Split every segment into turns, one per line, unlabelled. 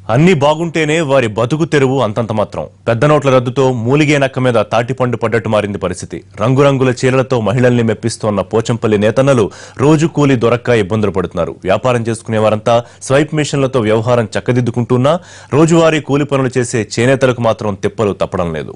అన్నీ బాగుంటేనే వారి బతుకు తెరువు అంతంత మాత్రం పెద్ద నోట్ల రద్దుతో మూలిగే నక్క మీద తాటిపండు పడ్డట్టు మారింది పరిస్థితి రంగురంగుల చీరలతో మహిళల్ని మెప్పిస్తోన్న పోచంపల్లి నేతన్నలు రోజు కూలి దొరక్క ఇబ్బందులు పడుతున్నారు వ్యాపారం చేసుకునే వారంతా స్వైప్ మిషన్లతో వ్యవహారం చక్కదిద్దుకుంటున్నా రోజువారీ కూలి పనులు చేసే చేనేతలకు మాత్రం తిప్పలు తప్పడం లేదు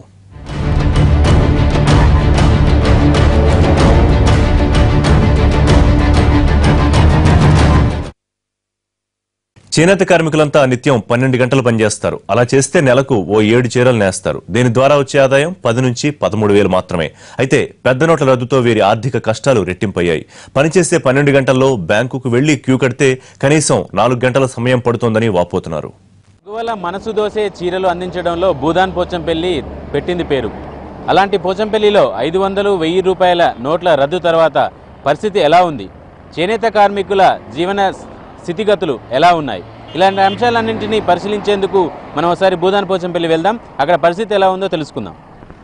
చేనేత కార్మికులంతా నిత్యం పన్నెండు గంటలు పనిచేస్తారు అలా చేస్తే నెలకు ఓ ఏడు చీరలు నేస్తారు దీని ద్వారా వచ్చే ఆదాయం పది నుంచి పదమూడు వేలు మాత్రమే అయితే పెద్ద నోట్ల రద్దుతో వీరి ఆర్థిక కష్టాలు రెట్టింపయ్యాయి పనిచేసే పన్నెండు గంటల్లో బ్యాంకుకు వెళ్లి క్యూ కడితే కనీసం నాలుగు గంటల సమయం పడుతోందని వాపోతున్నారు
మగువల మనసు దోసే చీరలు అందించడంలో భూదాన్ పోచంపల్లి పెట్టింది పేరు అలాంటి పోచంపల్లిలో ఐదు వందలు వెయ్యి రూపాయల నోట్ల రద్దు తర్వాత పరిస్థితి ఎలా ఉంది చేనేత కార్మికుల జీవన స్థితిగతులు ఎలా ఉన్నాయి ఇలాంటి అంశాలన్నింటినీ పరిశీలించేందుకు మనం ఒకసారి భూదాన్ పోచంపల్లి వెళ్దాం అక్కడ పరిస్థితి ఎలా ఉందో తెలుసుకుందాం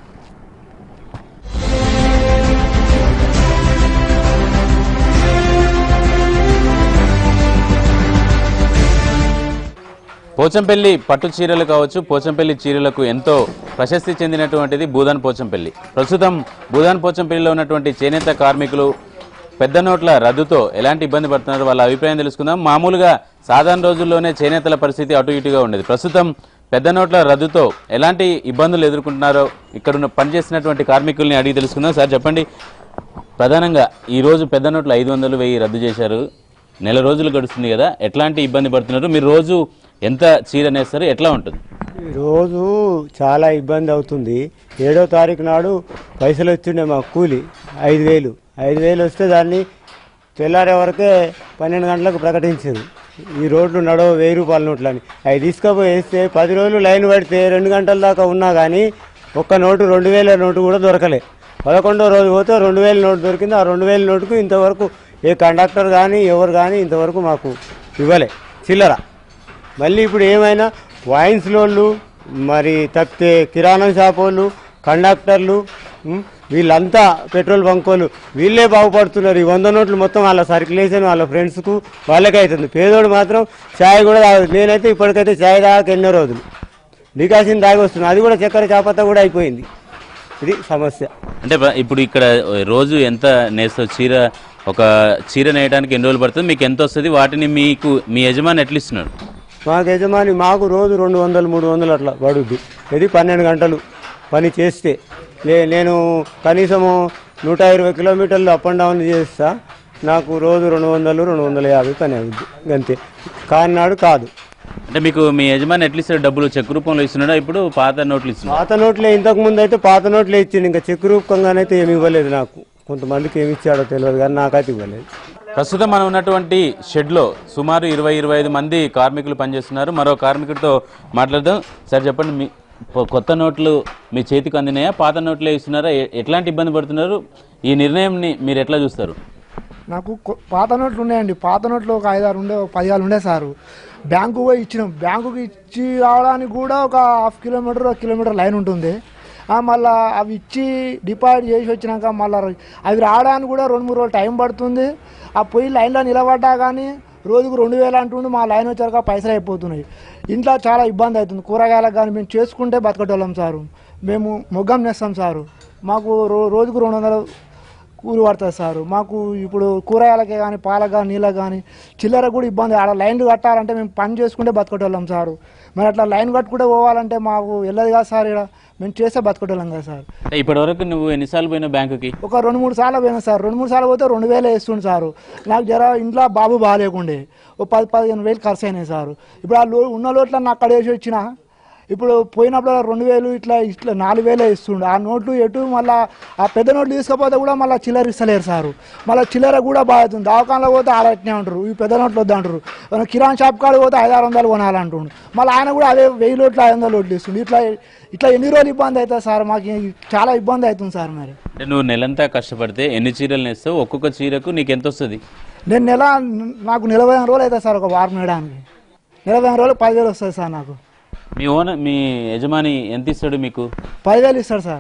పోచంపల్లి పట్టు చీరలు కావచ్చు పోచంపల్లి చీరలకు ఎంతో ప్రశస్తి చెందినటువంటిది భూదాన్ పోచంపల్లి ప్రస్తుతం భూదాన్ పోచంపల్లిలో ఉన్నటువంటి చేనేత కార్మికులు పెద్ద నోట్ల రద్దుతో ఎలాంటి ఇబ్బంది పడుతున్నారు వాళ్ళ అభిప్రాయం తెలుసుకుందాం మామూలుగా సాధారణ రోజుల్లోనే చేనేతల పరిస్థితి అటు ఇటుగా ఉండేది ప్రస్తుతం పెద్ద నోట్ల రద్దుతో ఎలాంటి ఇబ్బందులు ఎదుర్కొంటున్నారో ఇక్కడ ఉన్న పనిచేస్తున్నటువంటి కార్మికుల్ని అడిగి తెలుసుకుందాం సార్ చెప్పండి ప్రధానంగా ఈ రోజు పెద్ద నోట్లు ఐదు వందలు వెయ్యి రద్దు చేశారు నెల రోజులు గడుస్తుంది కదా ఎట్లాంటి ఇబ్బంది పడుతున్నారు మీరు రోజు ఎంత చీర నేస్తారు ఎట్లా ఉంటుంది
రోజు చాలా ఇబ్బంది అవుతుంది ఏడో తారీఖు నాడు పైసలు వచ్చిండే మా కూలి ఐదు వేలు ఐదు వేలు వస్తే దాన్ని తెల్లారే వరకే పన్నెండు గంటలకు ప్రకటించారు ఈ రోడ్లు నడవ వెయ్యి రూపాయల నోట్లు అని అవి తీసుకుపోయి వేస్తే పది రోజులు లైన్ పడితే రెండు గంటల దాకా ఉన్నా కానీ ఒక్క నోటు రెండు వేల నోటు కూడా దొరకలే పదకొండో రోజు పోతే రెండు వేల నోటు దొరికింది ఆ రెండు వేల నోటుకు ఇంతవరకు ఏ కండక్టర్ కానీ ఎవరు కానీ ఇంతవరకు మాకు ఇవ్వలే చిల్లర మళ్ళీ ఇప్పుడు ఏమైనా వైన్స్ లోళ్ళు మరి తప్పితే కిరాణా షాప్ వాళ్ళు కండక్టర్లు ఉమ్, వీళ్ళంతా పెట్రోల్ బంక్ వాళ్ళు వీళ్ళే బాగుపడుతున్నారు ఈ వంద నోట్లు మొత్తం వాళ్ళ సర్క్యులేషన్ వాళ్ళ ఫ్రెండ్స్కు వాళ్ళకే అవుతుంది పేదోడు మాత్రం ఛాయ్ కూడా తాగదు నేనైతే ఇప్పటికైతే ఛాయ్ తాగక ఎన్నో రోజులు డికాషన్ తాగి వస్తుంది అది కూడా చక్కెర చాపత్త కూడా అయిపోయింది ఇది సమస్య
అంటే బ- ఇప్పుడు ఇక్కడ రోజు ఎంత నేస్తావు చీర ఒక చీర నేయడానికి ఎన్ని రోజులు పడుతుంది మీకు ఎంత వస్తుంది వాటిని మీకు మీ యజమాని ఎట్లా ఇస్తున్నాడు
మాకు యజమాని మాకు రోజు రెండు వందలు మూడు వందలు అట్లా పడుద్ది ఇది పన్నెండు గంటలు పని చేస్తే లే నేను కనీసము నూట ఇరవై కిలోమీటర్లు అప్ అండ్ డౌన్ చేస్తా నాకు రోజు రెండు వందలు రెండు వందల యాభై పని అవుద్ది అంతే కానినాడు కాదు
అంటే మీకు మీ యజమాని ఎట్లా ఇస్తాడు డబ్బులు చెక్ రూపంలో ఇస్తున్నాడా ఇప్పుడు పాత నోట్లు ఇస్తున్నాడు
పాత నోట్లే ఇంతకు ముందు అయితే పాత నోట్లే ఇచ్చింది ఇంకా చెక్ రూపకంగానైతే ఏమి ఇవ్వలేదు నాకు కొంతమందికి ఏమి ఇచ్చాడో తెలియదు కానీ నాకైతే ఇవ్వలేదు
ప్రస్తుతం మనం ఉన్నటువంటి షెడ్లో సుమారు ఇరవై ఇరవై ఐదు మంది కార్మికులు పనిచేస్తున్నారు మరో కార్మికుడితో మాట్లాడదాం సార్ చెప్పండి మీ కొ- కొత్త నోట్లు మీ చేతికి అందినాయా పాత నోట్లే ఇస్తున్నారా ఎ- ఎట్లాంటి ఇబ్బంది పడుతున్నారు ఈ నిర్ణయంని మీరు ఎట్లా చూస్తారు
నాకు కొ- పాత నోట్లు ఉన్నాయండి పాత నోట్లు ఒక ఐదారు ఉండే ఒక పదిహాలు ఉండే సారు బ్యాంకు పోయి ఇచ్చినాం బ్యాంకుకి ఇచ్చి రావడానికి కూడా ఒక హాఫ్ కిలోమీటర్ ఒక కిలోమీటర్ లైన్ ఉంటుంది ఆ, మళ్ళా అవి ఇచ్చి డిపాజిట్ చేసి వచ్చినాక మళ్ళీ అవి రావడానికి కూడా రెండు మూడు రోజులు టైం పడుతుంది ఆ పోయి లైన్లో నిలబడ్డా కానీ రోజుకు రెండు వేలు అంటుండే మా లైన్ వచ్చాక పైసలు అయిపోతున్నాయి ఇంట్లో చాలా ఇబ్బంది అవుతుంది కూరగాయలకు కానీ మేము చేసుకుంటే బతకటోళ్ళం సారు మేము మొగ్గం నేస్తాం సారు మాకు రో రోజుకు రెండు వందలు కూలి పడుతుంది సార్ మాకు ఇప్పుడు కూరగాయలకే కానీ పాలకు కానీ నీళ్ళకి కానీ చిల్లర కూడా ఇబ్బంది ఆడ లైన్లు కట్టాలంటే మేము పని చేసుకుంటే బతకటోళ్ళం సార్ మరి అట్లా లైన్ కట్టుకుంటే పోవాలంటే మాకు వెళ్ళదు కదా సార్ ఇక్కడ మేము చేస్తే బతకటోళ్ళం కదా సార్
అంటే ఇప్పటి వరకు నువ్వు ఎన్నిసార్లు పోయినా బ్యాంకుకి
ఒక రెండు మూడు సార్లు పోయినా సార్ రెండు మూడు సార్లు పోతే రెండు వేలు వేస్తుండు సారు నాకు జర ఇంట్లో బాబు బాగాలేకుండే ఓ పది పదిహేను వేలు ఖర్చు అయినాయి సారు ఇప్పుడు ఆ లో ఉన్న లోట్లన్నీ అక్కడ వేసి వచ్చిన ఇప్పుడు పోయినప్పుడు రెండు వేలు ఇట్లా ఇట్లా నాలుగు వేలే ఇస్తుండు ఆ నోట్లు ఎటు మళ్ళీ ఆ పెద్ద నోట్లు తీసుకపోతే కూడా మళ్ళీ చిల్లర ఇస్తలేరు సారు మళ్ళీ చిల్లర కూడా బాగుతుంది దవాఖానలో పోతే ఆడట్నే ఉంటారు ఈ పెద్ద నోట్లు వద్దంటారు మన కిరాణా షాప్ కాడ పోతే ఐదు ఆరు వందలు కొనాలంటుండు మళ్ళీ ఆయన కూడా అదే వెయ్యి లోట్లు ఐదు వందలు నోట్లు ఇస్తుండు ఇట్లా ఇట్లా ఎన్ని రోజులు ఇబ్బంది అవుతుంది సార్ మాకు చాలా ఇబ్బంది అవుతుంది సార్ మరి
అంటే నువ్వు నెలంతా కష్టపడితే ఎన్ని చీరలు నేస్తావు ఒక్కొక్క చీరకు నీకు ఎంత వస్తుంది
నేను నెల నాకు నలభై రోజులు అవుతుంది సార్ ఒక వారం వేయడానికి నలభై రోజులు పదివేలు వస్తుంది సార్ నాకు
మీ ఓనర్ మీ యజమాని ఎంత ఇస్తాడు మీకు
పదివేలు ఇస్తాడు సార్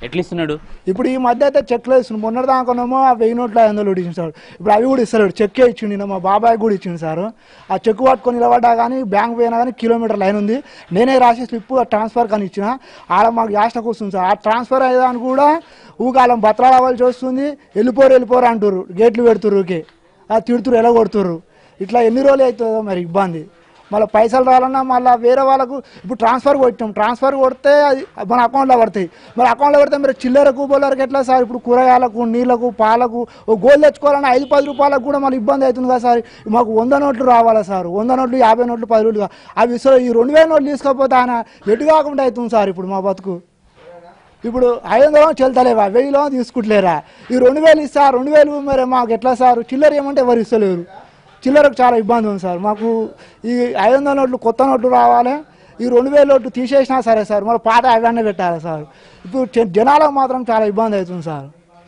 ఎట్లా ఇస్తున్నాడు
ఇప్పుడు ఈ మధ్య అయితే చెక్లో ఇస్తుంది మొన్నటి దాకానేమో ఆ వెయ్యి నోట్లు ఐదు వందలు ఇచ్చింది సార్ ఇప్పుడు అవి కూడా ఇస్తలేడు చెక్కే ఇచ్చిండు నిన్న మా బాబాయ్ కూడా ఇచ్చిండు సార్ ఆ చెక్ పట్టుకొని నిలబడ్డా కానీ బ్యాంక్ పోయినా కానీ కిలోమీటర్ లైన్ ఉంది నేనే రాసి స్లిప్ ట్రాన్స్ఫర్ కానీ ఇచ్చిన ఆడ మాకు యాస్టకు వస్తుంది సార్ ఆ ట్రాన్స్ఫర్ అయ్యేదాన్ని కూడా ఊకాలం బతలాడవలసి వస్తుంది వెళ్ళిపోరు వెళ్ళిపోరు అంటారు గేట్లు పెడుతురు ఊకే ఆ తిడుతురు ఎలా కొడుతురు ఇట్లా ఎన్ని రోజులు అవుతుందో మరి ఇబ్బంది మళ్ళీ పైసలు రావాలన్నా మళ్ళీ వేరే వాళ్ళకు ఇప్పుడు ట్రాన్స్ఫర్ కొట్టాం ట్రాన్స్ఫర్ కొడితే అది మన అకౌంట్లో పడతాయి మరి అకౌంట్లో పడితే మీరు చిల్లరకు బోలరకు ఎట్లా సార్ ఇప్పుడు కూరగాయలకు నీళ్ళకు పాలకు ఓ గోల్డ్ తెచ్చుకోవాలన్నా ఐదు పది రూపాయలకు కూడా మళ్ళీ ఇబ్బంది అవుతుంది కదా సార్ మాకు వంద నోట్లు రావాలా సార్ వంద నోట్లు యాభై నోట్లు పది నోట్లు కా- అవి ఇస్తారు ఈ రెండు వేల నోట్లు తీసుకోకపోతే ఆయన ఎటు కాకుండా అవుతుంది సార్ ఇప్పుడు మా బతుకు ఇప్పుడు ఐదు వందలు చెల్తలేవా వెయ్యిలో తీసుకుంటలేరా ఈ రెండు వేలు ఇస్తా రెండు వేలు మరి మాకు ఎట్లా సార్ చిల్లర ఏమంటే ఎవరు ఇస్తలేరు చిల్లరకు చాలా ఇబ్బంది ఉంది సార్ మాకు ఈ ఐదు వందల నోట్లు కొత్త నోట్లు రావాలి ఈ రెండు వేల నోట్లు తీసేసినా సరే సార్ మరి పాత అవన్నీ పెట్టాలి సార్ ఇప్పుడు జ- జనాలకు మాత్రం చాలా ఇబ్బంది అవుతుంది సార్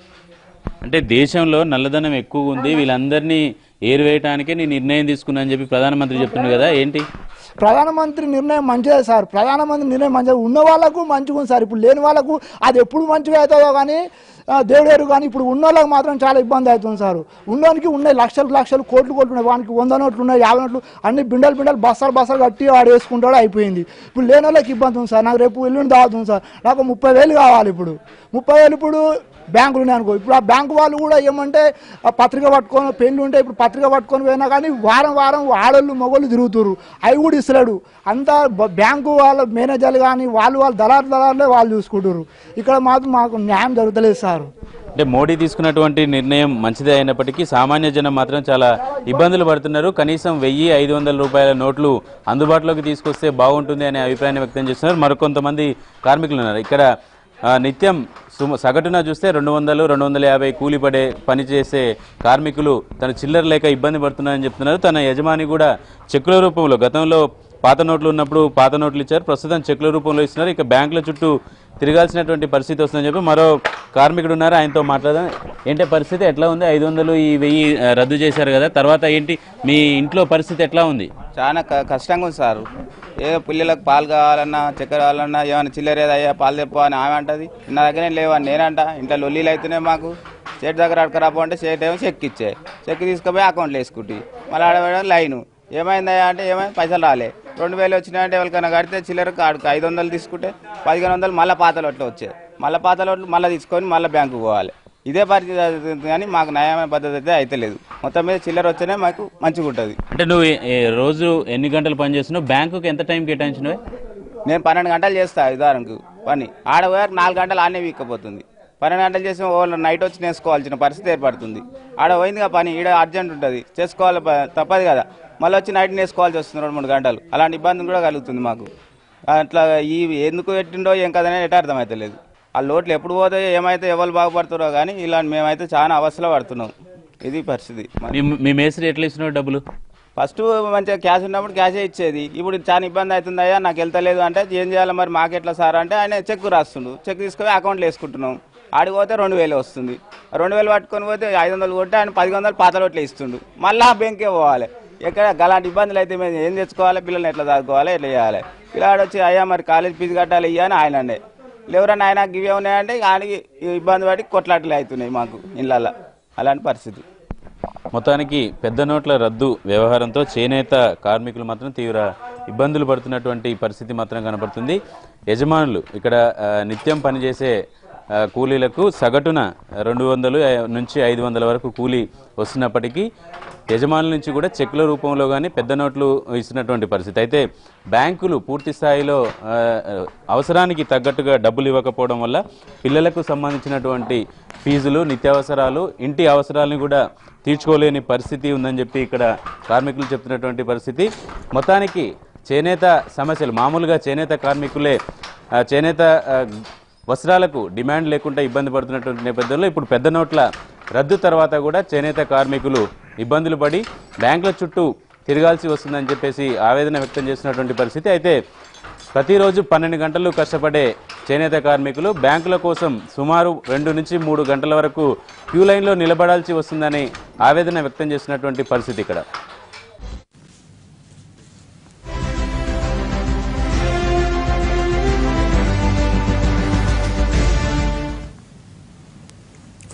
అంటే దేశంలో నల్లధనం ఎక్కువ ఉంది వీళ్ళందరినీ ఏరివేయటానికే నేను నిర్ణయం తీసుకున్నా అని చెప్పి ప్రధానమంత్రి చెప్తున్నాడు కదా ఏంటి
ప్రధానమంత్రి నిర్ణయం మంచిదే సార్ ప్రధానమంత్రి నిర్ణయం మంచిది ఉన్న వాళ్ళకు మంచిగా ఉంది సార్ ఇప్పుడు లేని వాళ్ళకు అది ఎప్పుడు మంచిగా అవుతుందో కానీ ఆ, దేవుడు ఎరుగు కానీ ఇప్పుడు ఉన్న వాళ్ళకి మాత్రం చాలా ఇబ్బంది అవుతుంది సార్ ఉన్నోనికి ఉన్నాయి లక్షలు లక్షలు కోట్లు కోట్లు ఉన్నాయి వానికి వంద నోట్లు ఉన్నాయి యాభై నోట్లు అన్ని బిండలు బిండలు బస్సాలు బస్సాలు కట్టి వాడు వేసుకుంటాడు అయిపోయింది ఇప్పుడు లేని వాళ్ళకి ఇబ్బంది ఉంది సార్ నాకు రేపు ఎల్లుండి దావుతుంది సార్ నాకు ముప్పై వేలు కావాలి ఇప్పుడు ముప్పై వేలు ఇప్పుడు బ్యాంకులు ఉన్నాయి అనుకో ఇప్పుడు ఆ బ్యాంకు వాళ్ళు కూడా ఏమంటే ఆ పత్రిక పట్టుకొని పెళ్ళి ఉంటే ఇప్పుడు పత్రిక పట్టుకొని పోయినా కానీ వారం వారం ఆడోళ్ళు మొగోళ్ళు తిరుగుతురు అవి కూడా ఇస్తలేడు అంతా బ- బ్యాంకు వాళ్ళ మేనేజర్లు కానీ వాళ్ళు వాళ్ళు దళారు దళారులే వాళ్ళు చూసుకుంటారు ఇక్కడ మాత్రం మాకు న్యాయం జరుగుతలేదు సార్
అంటే మోడీ తీసుకున్నటువంటి నిర్ణయం మంచిదే అయినప్పటికీ సామాన్య జనం మాత్రం చాలా ఇబ్బందులు పడుతున్నారు కనీసం వెయ్యి ఐదు వందల రూపాయల నోట్లు అందుబాటులోకి తీసుకొస్తే బాగుంటుంది అనే అభిప్రాయాన్ని వ్యక్తం చేస్తున్నారు మరికొంతమంది కార్మికులు ఉన్నారు ఇక్కడ ఆ, నిత్యం సుమ సగటున చూస్తే రెండు వందలు రెండు వందల యాభై కూలి పడే పని చేసే కార్మికులు తన చిల్లర లేక ఇబ్బంది పడుతున్నారని చెప్తున్నారు తన యజమాని కూడా చెక్కుల రూపంలో గతంలో పాత నోట్లు ఉన్నప్పుడు పాత నోట్లు ఇచ్చారు ప్రస్తుతం చెక్కుల రూపంలో ఇస్తున్నారు ఇక బ్యాంకుల చుట్టూ తిరగాల్సినటువంటి పరిస్థితి వస్తుందని చెప్పి మరో కార్మికుడు ఉన్నారు ఆయనతో మాట్లాడదాం ఏంటి పరిస్థితి ఎట్లా ఉంది ఐదు వందలు ఈ వెయ్యి ఆ, రద్దు చేశారు కదా తర్వాత ఏంటి మీ ఇంట్లో పరిస్థితి ఎట్లా ఉంది
చాలా క- కష్టంగా ఉంది సార్ ఏ పిల్లలకు పాలు కావాలన్నా చక్కెర కావాలన్నా ఏమైనా చిల్లర ఏదయ్యా పాలు తెప్పో అని ఆమె అంటది నా దగ్గర లేవని నేనంట ఇంట్లో లొల్లీలు అవుతున్నాయి మాకు చేతి దగ్గర అడకరాపో అంటే చేతి ఏమో చెక్ ఇచ్చే చెక్ తీసుకుపోయి అకౌంట్లో వేసుకుంటే మళ్ళీ ఆడ లైను ఏమైందయ్యా అంటే ఏమైంది పైసలు రాలే రెండు వేలు వచ్చినాయంటే ఎవరికైనా కడితే చిల్లరకు ఆడికి ఐదు వందలు తీసుకుంటే పదిహేను వందలు మళ్ళీ పాత లోట్లు వచ్చాయి మళ్ళీ పాత లోట్లు మళ్ళీ తీసుకొని మళ్ళీ బ్యాంకు పోవాలి ఇదే పరిస్థితి అవుతుంది కానీ మాకు న్యాయమైన పద్ధతి అయితే అయితలేదు మొత్తం మీద చిల్లర వచ్చేనే మాకు మంచిగా ఉంటుంది
అంటే నువ్వు ఏ- ఏ రోజు ఎన్ని గంటలు పని చేస్తున్నావు బ్యాంకుకి ఎంత టైం కేటాయించినవి
నేను పన్నెండు గంటలు చేస్తా ఉదాహరణకు పని ఆడ పోయాక నాలుగు గంటలు ఆడనే వీక్కపోతుంది పన్నెండు గంటలు చేసి వాళ్ళు నైట్ వచ్చి నేర్చుకోవాల్సిన పరిస్థితి ఏర్పడుతుంది ఆడ పోయిందిగా పని ఈడ అర్జెంట్ ఉంటుంది చేసుకోవాలి ప- తప్పదు కదా మళ్ళీ వచ్చి నైట్ నేర్చుకోవాల్సి వస్తుంది రెండు మూడు గంటలు అలాంటి ఇబ్బంది కూడా కలుగుతుంది మాకు అట్లా ఈ ఎందుకు పెట్టిండో ఏం కదనే ఎట అర్థమవుతలేదు ఆ లోట్లు ఎప్పుడు పోతాయో ఏమైతే ఎవరు బాగుపడుతారో కానీ ఇలాంటి మేమైతే చాలా అవస్థలో పడుతున్నాం ఇది పరిస్థితి మరి
మీ- మీ మేస్త్రి ఎట్లా ఇస్తున్నావు డబ్బులు
ఫస్ట్ మంచిగా క్యాష్ ఉన్నప్పుడు క్యాషే ఇచ్చేది ఇప్పుడు చాలా ఇబ్బంది అవుతుంది అయ్యా నాకు వెళ్తలేదు అంటే ఏం చేయాలి మరి మాకెట్లా సార్ అంటే ఆయన చెక్ రాస్తుండు చెక్ తీసుకొని అకౌంట్లో వేసుకుంటున్నాం ఆడికి పోతే రెండు వేలు వస్తుంది రెండు వేలు పట్టుకొని పోతే ఐదు వందలు కొట్టి ఆయన పది వందలు పాత లోట్లే ఇస్తుండు మళ్ళీ ఆ బ్యాంకే పోవాలి ఎక్కడ అలాంటి ఇబ్బందులు అయితే మేము ఏం తెచ్చుకోవాలి పిల్లల్ని ఎట్లా చదువుకోవాలి ఎట్లా చేయాలి పిల్లాడు వచ్చి అయ్యా మరి కాలేజ్ ఫీజు కట్టాలి ఇయ్య అని ఆయన అండే ఎవరన్నా ఆయన గివే ఉన్నాయంటే ఆయనకి ఇబ్బంది పడి కొట్లాటలు అవుతున్నాయి మాకు ఇళ్ళల్లో అలాంటి పరిస్థితి
మొత్తానికి పెద్ద నోట్ల రద్దు వ్యవహారంతో చేనేత కార్మికులు మాత్రం తీవ్ర ఇబ్బందులు పడుతున్నటువంటి పరిస్థితి మాత్రం కనపడుతుంది యజమానులు ఇక్కడ ఆ, నిత్యం పనిచేసే ఆ, కూలీలకు సగటున రెండు వందలు ఆ, నుంచి ఐదు వందల వరకు కూలీ వస్తున్నప్పటికీ యజమానుల నుంచి కూడా చెక్కుల రూపంలో కానీ పెద్ద నోట్లు ఇస్తున్నటువంటి పరిస్థితి అయితే బ్యాంకులు పూర్తి స్థాయిలో ఆ, అవసరానికి తగ్గట్టుగా డబ్బులు ఇవ్వకపోవడం వల్ల పిల్లలకు సంబంధించినటువంటి ఫీజులు నిత్యావసరాలు ఇంటి అవసరాలను కూడా తీర్చుకోలేని పరిస్థితి ఉందని చెప్పి ఇక్కడ కార్మికులు చెప్తున్నటువంటి పరిస్థితి మొత్తానికి చేనేత సమస్యలు మామూలుగా చేనేత కార్మికులే ఆ, చేనేత ఆ, వస్త్రాలకు డిమాండ్ లేకుండా ఇబ్బంది పడుతున్నటువంటి నేపథ్యంలో ఇప్పుడు పెద్ద నోట్ల రద్దు తర్వాత కూడా చేనేత కార్మికులు ఇబ్బందులు పడి బ్యాంకుల చుట్టూ తిరగాల్సి వస్తుందని చెప్పేసి ఆవేదన వ్యక్తం చేస్తున్నటువంటి పరిస్థితి అయితే ప్రతిరోజు పన్నెండు గంటలు కష్టపడే చేనేత కార్మికులు బ్యాంకుల కోసం సుమారు రెండు నుంచి మూడు గంటల వరకు క్యూ లైన్లో నిలబడాల్సి వస్తుందని ఆవేదన వ్యక్తం చేస్తున్నటువంటి పరిస్థితి ఇక్కడ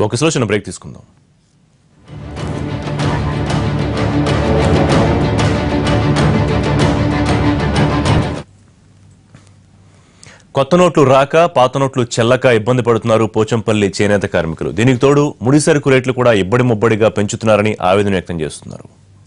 ఫోకస్లో చిన్న బ్రేక్ తీసుకుందాం కొత్త నోట్లు రాక పాత నోట్లు చెల్లక ఇబ్బంది పడుతున్నారు పోచంపల్లి చేనేత కార్మికులు దీనికి తోడు ముడి సరుకు రేట్లు కూడా ఇబ్బడి ముబ్బడిగా పెంచుతున్నారని ఆవేదన వ్యక్తం చేస్తున్నారు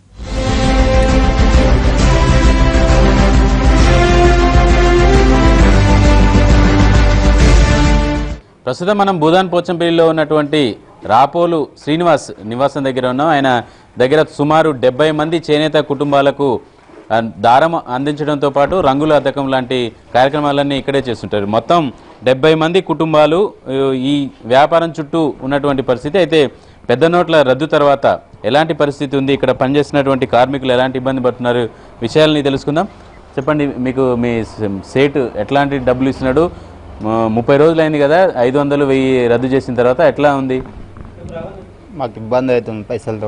ప్రస్తుతం మనం భూదాన్ పోచంపల్లిలో ఉన్నటువంటి రాపోలు శ్రీనివాస్ నివాసం దగ్గర ఉన్నాం ఆయన దగ్గర సుమారు డెబ్బై మంది చేనేత కుటుంబాలకు ఆ, దారం అందించడంతో పాటు రంగుల అద్దకం లాంటి కార్యక్రమాలన్నీ ఇక్కడే చేస్తుంటారు మొత్తం డెబ్బై మంది కుటుంబాలు ఆ, ఈ వ్యాపారం చుట్టూ ఉన్నటువంటి పరిస్థితి అయితే పెద్ద నోట్ల రద్దు తర్వాత ఎలాంటి పరిస్థితి ఉంది ఇక్కడ పనిచేస్తున్నటువంటి కార్మికులు ఎలాంటి ఇబ్బంది పడుతున్నారు విషయాలని తెలుసుకుందాం చెప్పండి మీకు మీ సేటు ఎట్లాంటి డబ్బులు ఇస్తున్నాడు మ- ముప్పై రోజులు అయింది కదా ఐదు వందలు వెయ్యి రద్దు చేసిన తర్వాత ఎట్లా ఉంది
మాకు ఇబ్బంది అవుతుంది పైసలతో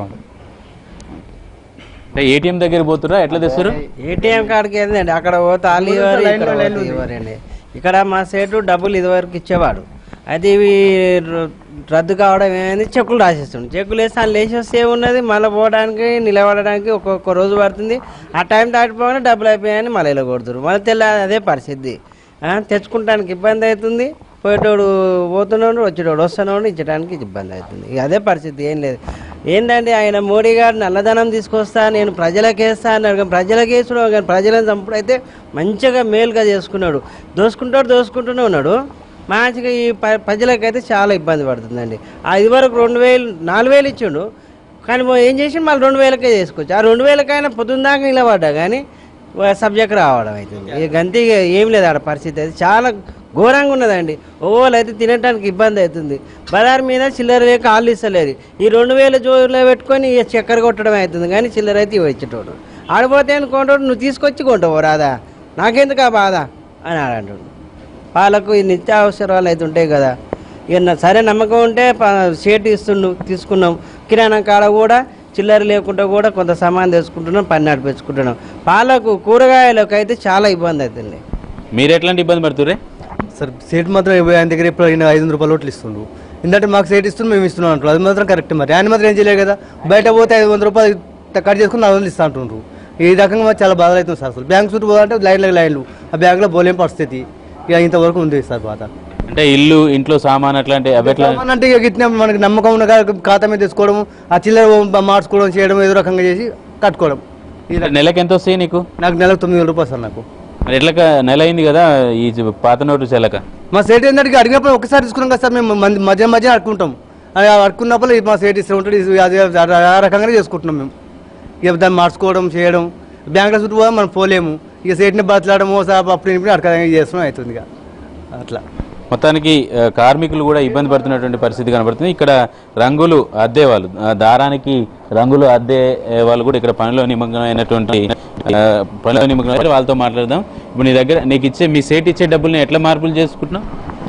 అంటే ఏటీఎం దగ్గర పోతురా ఎట్లా తెస్తారు
ఏటీఎం కార్డుకి ఏంటండి అక్కడ పోతే వాళ్ళు ఇవ్వరు ఇక్కడ పోతే ఇవ్వరండి ఇక్కడ మా సేటు డబ్బులు ఇదివరకు ఇచ్చేవాడు అయితే ఇవి ర- రద్దు కావడం ఏమైంది చెక్కులు రాసేస్తుండే చెక్కులు వేసి వాళ్ళు వేసేస్తే ఏమున్నది మళ్ళీ పోవడానికి నిలబడడానికి ఒక్కొక్క రోజు పడుతుంది ఆ టైం దాటిపోగానే డబ్బులు అయిపోయాయని మళ్ళీ ఇలా కొడుతురు మళ్ళీ తెల్ల అదే పరిస్థితి ఆ, తెచ్చుకుంటానికి ఇబ్బంది అవుతుంది పోయేటోడు పోతున్నాడు వచ్చేటోడు వస్తున్నాడు ఇచ్చడానికి ఇబ్బంది అవుతుంది ఇక అదే పరిస్థితి ఏం లేదు ఏంటంటే ఆయన మోడీ గారు నల్లధనం తీసుకొస్తా నేను ప్రజలకు వేస్తా అన్నాడు కానీ ప్రజలకు వేసుడు కానీ ప్రజలను చంపుడైతే మంచిగా మేలుగా చేసుకున్నాడు దోసుకుంటాడు దోసుకుంటూనే ఉన్నాడు మంచిగా ఈ ప- ప్రజలకైతే చాలా ఇబ్బంది పడుతుందండి ఆ ఇదివరకు రెండు వేలు నాలుగు వేలు ఇచ్చిండు కానీ మొ- ఏం చేసి మళ్ళీ రెండు వేలకే చేసుకోవచ్చు ఆ రెండు వేలకైనా పొద్దున్న దాకా నిలబడ్డా కానీ సబ్జెక్ట్ రావడం అవుతుంది ఇక గంతే ఇక ఏం లేదు ఆడ పరిస్థితి అది చాలా ఘోరంగా ఉన్నదండి ఓళ్ళు అయితే తినడానికి ఇబ్బంది అవుతుంది బజార్ మీద చిల్లర లేక కాళ్ళు ఇస్తలేదు ఈ రెండు వేల జోరులో పెట్టుకొని ఇక చక్కెర కొట్టడం అవుతుంది కానీ చిల్లర అయితే ఇవి ఇచ్చేటోడు ఆడిపోతే అనుకుంటాడు నువ్వు తీసుకొచ్చి కొంటావు రాదా నాకెందుకు ఆ బాధ అని ఆడంటాడు వాళ్ళకు ఈ నిత్యావసరాలు అయితే ఉంటాయి కదా ఇక నా- సరే నమ్మకం ఉంటే ప- షేట్ ఇస్తుండు తీసుకున్నాం కిరాణా కాడ కూడా చిల్లర లేకుండా కూడా కొంత సామాన్ తెచ్చుకుంటున్నాం పని నడిపించుకుంటున్నాం పాలకు కూరగాయలకు అయితే చాలా ఇబ్బంది అవుతుంది
మీరు ఎట్లాంటి ఇబ్బంది పడుతురే
సార్ సీట్ మాత్రం ఇవ్వ- ఆయన దగ్గర ఇప్పుడు ఆయన ఐదు వందల రూపాయలు ఓట్లు ఇస్తుండు ఎందుకంటే మాకు సీట్ ఇస్తుంది మేము ఇస్తున్నాం అంటారు అది మాత్రం కరెక్ట్ మరి ఆయన మాత్రం ఏం చేయలేదు కదా బయట పోతే ఐదు వందల రూపాయలు కట్ చేసుకుని నాలుగు వందలు ఇస్తా అంటుండ్రు ఈ రకంగా మాకు చాలా బాధలు అవుతుంది సార్ అసలు బ్యాంక్ చుట్టూ పోవాలంటే లైన్లకు లైన్లు ఆ బ్యాంకులో పోలేని పరిస్థితి ఇక ఇంతవరకు ఉంది సార్ బాధ
అంటే ఇల్లు ఇంట్లో సామాన్ అట్లాంటి అవి ఎట్లా
సామాన్ అంటే ఇక గిట్టిన మనకి నమ్మకం ఉన్న కాడ ఖాతా మీద తెచ్చుకోవడం ఆ చిల్లర మార్చుకోవడం చేయడం ఏదో రకంగా చేసి కట్టుకోవడం ఈ రకం-
నెలకి ఎంత వస్తాయి నీకు
నాకు నెలకు తొమ్మిది వేల రూపాయలు సార్ నాకు
మరి ఎట్లా నెల అయింది కదా ఈ పాత నోటు చెల్లక
మా సేట్ ఏంటంటే అడిగినప్పుడు ఒకసారి తీసుకున్నాం కదా సార్ మేము మంది- మధ్య మధ్య అడుకుంటాం అది అడుకున్నప్పుడు ఇది మా సేట్ ఇస్తూ ఉంటాడు ఇది అది అది ఆ రకంగానే చేసుకుంటున్నాం మేము ఇక దాన్ని మార్చుకోవడం చేయడం బ్యాంకులో చుట్టూ పోదాం మనం పోలేము ఇక సేట్ని బతలాడము సార్ అప్పుడు ఇప్పుడు అడగడం చేస్తున్నాం అవుతుంది ఇక అట్లా
మొత్తానికి ఆ, కార్మికులు కూడా ఇబ్బంది పడుతున్నటువంటి పరిస్థితి కనబడుతుంది ఇక్కడ రంగులు అద్దే వాళ్ళు ఆ, దారానికి రంగులు అద్దే ఏ, వాళ్ళు కూడా ఇక్కడ పనిలో నిమగ్నమైనటువంటి ఆ, పనిలో నిమగ్నమైన వాళ్ళతో మాట్లాడదాం ఇప్పుడు నీ దగ్గర నీకు ఇచ్చే మీ సేట్ ఇచ్చే డబ్బుల్ని ఎట్లా మార్పులు చేసుకుంటున్నావు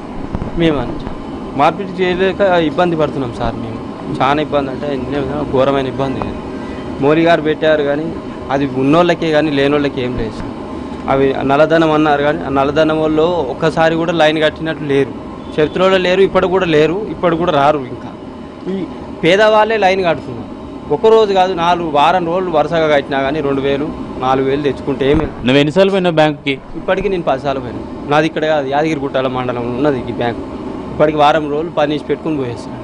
మేము మార్పిడి చేయలేక ఇబ్బంది పడుతున్నాం సార్ మేము చాలా ఇబ్బంది అంటే ఎన్నో ఘోరమైన ఇబ్బంది ఇది. మోడీ గారు పెట్టారు కానీ అది ఉన్నోళ్ళకే కానీ లేనోళ్ళకి ఏం లేదు సార్ అవి నల్లధనం అన్నారు కానీ ఆ నల్లధనం వాళ్ళు ఒక్కసారి కూడా లైన్ కట్టినట్లు లేరు చరిత్రలో లేరు ఇప్పటి కూడా లేరు ఇప్పటి కూడా రారు ఇంకా ఈ పేదవాళ్ళే లైన్ కడుతున్నారు ఒక రోజు కాదు నాలుగు వారం రోజులు వరుసగా కట్టినా కానీ రెండు వేలు నాలుగు వేలు తెచ్చుకుంటే ఏమి
నువ్వు ఎన్నిసార్లు పోయినావు బ్యాంకుకి
ఇప్పటికీ నేను పదిసార్లు పోయాను నాది ఇక్కడ కాదు యాదగిరిగుట్టాల మండలంలో ఉన్నది ఈ బ్యాంక్ ఇప్పటికి వారం రోజులు పని చేసి పెట్టుకుని పోయేస్తాను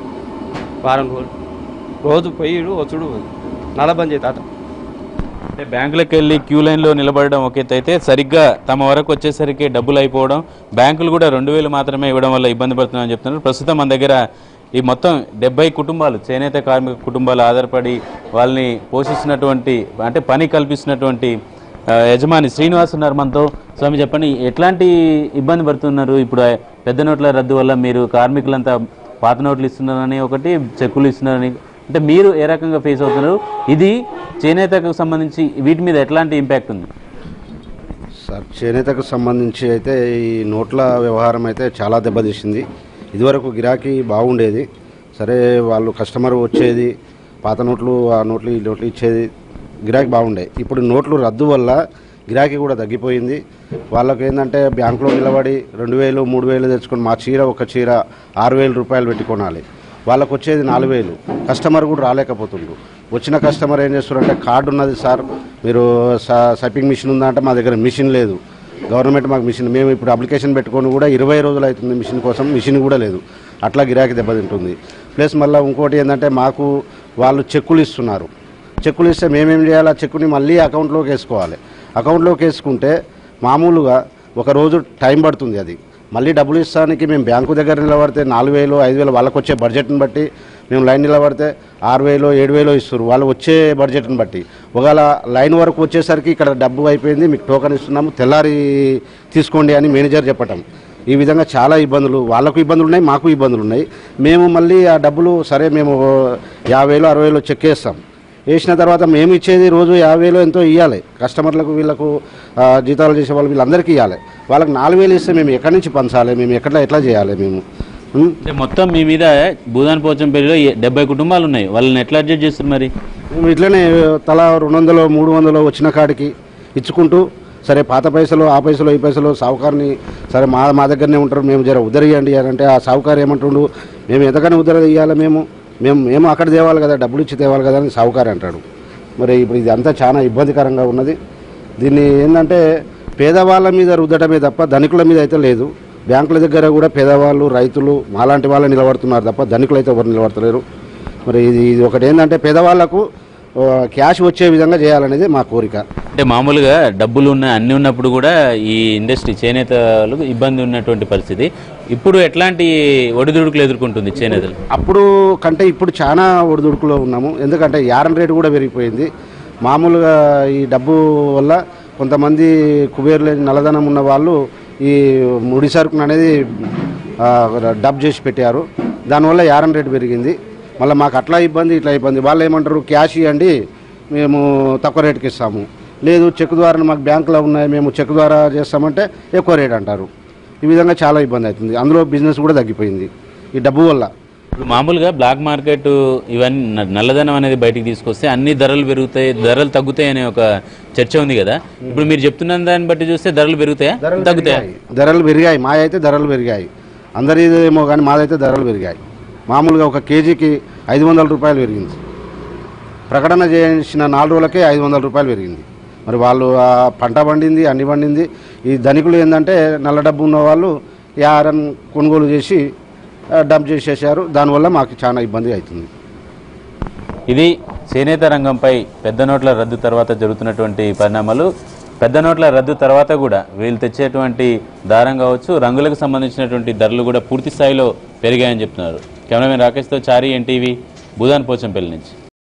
వారం రోజులు రోజు పోయిడు వచ్చుడు నలబంది తాత
అంటే బ్యాంకులకు వెళ్ళి క్యూ లైన్లో నిలబడడం ఒక ఎత్తు అయితే సరిగ్గా తమ వరకు వచ్చేసరికి డబ్బులు అయిపోవడం బ్యాంకులు కూడా రెండు వేలు మాత్రమే ఇవ్వడం వల్ల ఇబ్బంది పడుతున్నామని చెప్తున్నారు ప్రస్తుతం మన దగ్గర ఈ మొత్తం డెబ్బై కుటుంబాలు చేనేత కార్మిక కుటుంబాలు ఆధారపడి వాళ్ళని పోషిస్తున్నటువంటి అంటే పని కల్పిస్తున్నటువంటి ఆ, యజమాని శ్రీనివాస్ ఉన్నారు మనతో స్వామి చెప్పండి ఎట్లాంటి ఇబ్బంది పడుతున్నారు ఇప్పుడు ఆ పెద్ద నోట్ల రద్దు వల్ల మీరు కార్మికులంతా పాత నోట్లు ఇస్తున్నారని ఒకటి చెక్కులు ఇస్తున్నారని అంటే మీరు ఏ రకంగా ఫేస్ అవుతున్నారు ఇది చేనేతకు సంబంధించి వీటి మీద ఎట్లాంటి ఇంపాక్ట్ ఉంది
సార్ చేనేతకు సంబంధించి అయితే ఈ నోట్ల వ్యవహారం అయితే చాలా దెబ్బతీసింది ఇదివరకు గిరాకీ బాగుండేది సరే వాళ్ళు కస్టమర్ వచ్చేది పాత నోట్లు ఆ నోట్లు ఈ నోట్లు ఇచ్చేది గిరాకీ బాగుండే ఇప్పుడు నోట్లు రద్దు వల్ల గిరాకీ కూడా తగ్గిపోయింది వాళ్ళకి ఏంటంటే బ్యాంకులో నిలబడి రెండు వేలు మూడు వేలు తెచ్చుకొని మా చీర ఒక చీర ఆరు వేల రూపాయలు పెట్టి కొనాలి వాళ్ళకు వచ్చేది నాలుగు వేలు కస్టమర్ కూడా రాలేకపోతుండ్రు వచ్చిన కస్టమర్ ఏం చేస్తున్నారంటే కార్డు ఉన్నది సార్ మీరు స- సైపింగ్ మిషన్ ఉందా అంటే మా దగ్గర మిషన్ లేదు గవర్నమెంట్ మాకు మిషన్ మేము ఇప్పుడు అప్లికేషన్ పెట్టుకొని కూడా ఇరవై రోజులు అవుతుంది మిషన్ కోసం మిషన్ కూడా లేదు అట్లా గిరాకీ దెబ్బతింటుంది ప్లస్ మళ్ళీ ఇంకోటి ఏంటంటే మాకు వాళ్ళు చెక్కులు ఇస్తున్నారు చెక్కులు ఇస్తే మేమేం చేయాలి ఆ చెక్కుని మళ్ళీ అకౌంట్లోకి వేసుకోవాలి అకౌంట్లోకి వేసుకుంటే మామూలుగా ఒక రోజు టైం పడుతుంది అది మళ్ళీ డబ్బులు ఇస్తానికి మేము బ్యాంకు దగ్గర నిలబడితే నాలుగు వేలు ఐదు వేలు వాళ్ళకి వచ్చే బడ్జెట్ని బట్టి మేము లైన్ నిలబడితే ఆరు వేలు ఏడు వేలు ఇస్తారు వాళ్ళు వచ్చే బడ్జెట్ని బట్టి ఒకవేళ లైన్ వరకు వచ్చేసరికి ఇక్కడ డబ్బు అయిపోయింది మీకు టోకన్ ఇస్తున్నాము తెల్లారి తీసుకోండి అని మేనేజర్ చెప్పటం ఈ విధంగా చాలా ఇబ్బందులు వాళ్ళకు ఇబ్బందులు ఉన్నాయి మాకు ఇబ్బందులు ఉన్నాయి మేము మళ్ళీ ఆ డబ్బులు సరే మేము యాభై వేలు అరవై వేలు చెక్ వేస్తాం వేసిన తర్వాత మేము ఇచ్చేది రోజు యాభై వేలు ఎంతో ఇవ్వాలి కస్టమర్లకు వీళ్ళకు ఆ, జీతాలు చేసే వాళ్ళు వీళ్ళందరికీ ఇవ్వాలి వాళ్ళకి నాలుగు వేలు ఇస్తే మేము ఎక్కడి నుంచి పంచాలి మేము ఎక్కడ ఎట్లా చేయాలి మేము ఉం?
అంటే మొత్తం మీ మీద భూదాన్ పోచంపల్లిలో ఏ- డెబ్బై కుటుంబాలు ఉన్నాయి వాళ్ళని ఎట్లా అడ్జస్ట్ చేస్తారు మరి
మేము ఇట్లనే తలా రెండు వందలు మూడు వందలు వచ్చిన కాడికి ఇచ్చుకుంటూ సరే పాత పైసలు ఆ పైసలు ఈ పైసలు సావుకారిని సరే మా మా దగ్గరనే ఉంటారు మేము జర ఉదరియండి అని అంటే ఆ సావుకారు ఏమంటుండు మేము ఎంతకని ఉదర ఇవ్వాలి మేము మేము మేము అక్కడ తేవాలి కదా డబ్బులు ఇచ్చి తేవాలి కదా అని సావుకారు అంటాడు మరి ఇప్పుడు ఇది అంతా చాలా ఇబ్బందికరంగా ఉన్నది దీన్ని ఏంటంటే పేదవాళ్ళ మీద రుద్దటమే తప్ప ధనికుల మీద అయితే లేదు బ్యాంకుల దగ్గర కూడా పేదవాళ్ళు రైతులు మాలాంటి వాళ్ళు నిలబడుతున్నారు తప్ప ధనికులు అయితే ఎవరు నిలబడతలేరు మరి ఇది ఇది ఒకటి ఏంటంటే పేదవాళ్లకు ఆ, క్యాష్ వచ్చే విధంగా చేయాలనేది మా కోరిక
అంటే మామూలుగా డబ్బులు ఉన్న అన్ని ఉన్నప్పుడు కూడా ఈ ఇండస్ట్రీ చేనేతలకు ఇబ్బంది ఉన్నటువంటి పరిస్థితి ఇప్పుడు ఎట్లాంటి ఒడిదుడుకులు ఎదుర్కొంటుంది చేనేతలు
అప్పుడు కంటే ఇప్పుడు చాలా ఒడిదుడుకులో ఉన్నాము ఎందుకంటే యారన్ రేటు కూడా పెరిగిపోయింది మామూలుగా ఈ డబ్బు వల్ల కొంతమంది కుబేర్లు నల్లధనం ఉన్న వాళ్ళు ఈ ముడి సరుకును అనేది ఆ, డబ్ చేసి పెట్టారు దానివల్ల యారన్ రేటు పెరిగింది మళ్ళీ మాకు అట్లా ఇబ్బంది ఇట్లా ఇబ్బంది వాళ్ళు ఏమంటారు క్యాష్ ఇవ్వండి మేము తక్కువ రేటుకి ఇస్తాము లేదు చెక్ ద్వారా మాకు బ్యాంకులో ఉన్నాయి మేము చెక్ ద్వారా చేస్తామంటే ఎక్కువ రేట్ అంటారు ఈ విధంగా చాలా ఇబ్బంది అవుతుంది అందులో బిజినెస్ కూడా తగ్గిపోయింది ఈ డబ్బు వల్ల
ఇప్పుడు మామూలుగా బ్లాక్ మార్కెట్ ఇవన్నీ న- నల్లధనం అనేది బయటికి తీసుకొస్తే అన్ని ధరలు పెరుగుతాయి ధరలు తగ్గుతాయి అనే ఒక చర్చ ఉంది కదా ఇప్పుడు మీరు చెప్తున్న దాన్ని బట్టి చూస్తే ధరలు పెరుగుతాయా తగ్గుతాయా
ధరలు పెరిగాయి మా అయితే ధరలు పెరిగాయి అందరిదేమో కానీ మాదైతే ధరలు పెరిగాయి మామూలుగా ఒక కేజీకి ఐదు వందల రూపాయలు పెరిగింది ప్రకటన చేసిన నాలుగు రోజులకే ఐదు వందల రూపాయలు పెరిగింది మరి వాళ్ళు ఆ పంట పండింది అన్ని పండింది ఈ ధనికులు ఏంటంటే నల్ల డబ్బు ఉన్న వాళ్ళు యారన్ కొనుగోలు చేసి ఆ, డంప్ చేసేసారు దానివల్ల మాకు చాలా ఇబ్బంది అవుతుంది
ఇది చేనేత రంగంపై పెద్ద నోట్ల రద్దు తర్వాత జరుగుతున్నటువంటి పరిణామాలు పెద్ద నోట్ల రద్దు తర్వాత కూడా వీళ్ళు తెచ్చేటువంటి దారం కావచ్చు రంగులకు సంబంధించినటువంటి ధరలు కూడా పూర్తి స్థాయిలో పెరిగాయని చెప్తున్నారు కెమెరామెన్ రాకేష్తో చారి ఎన్టీవీ భూదాన్ పోచంపల్లి నుంచి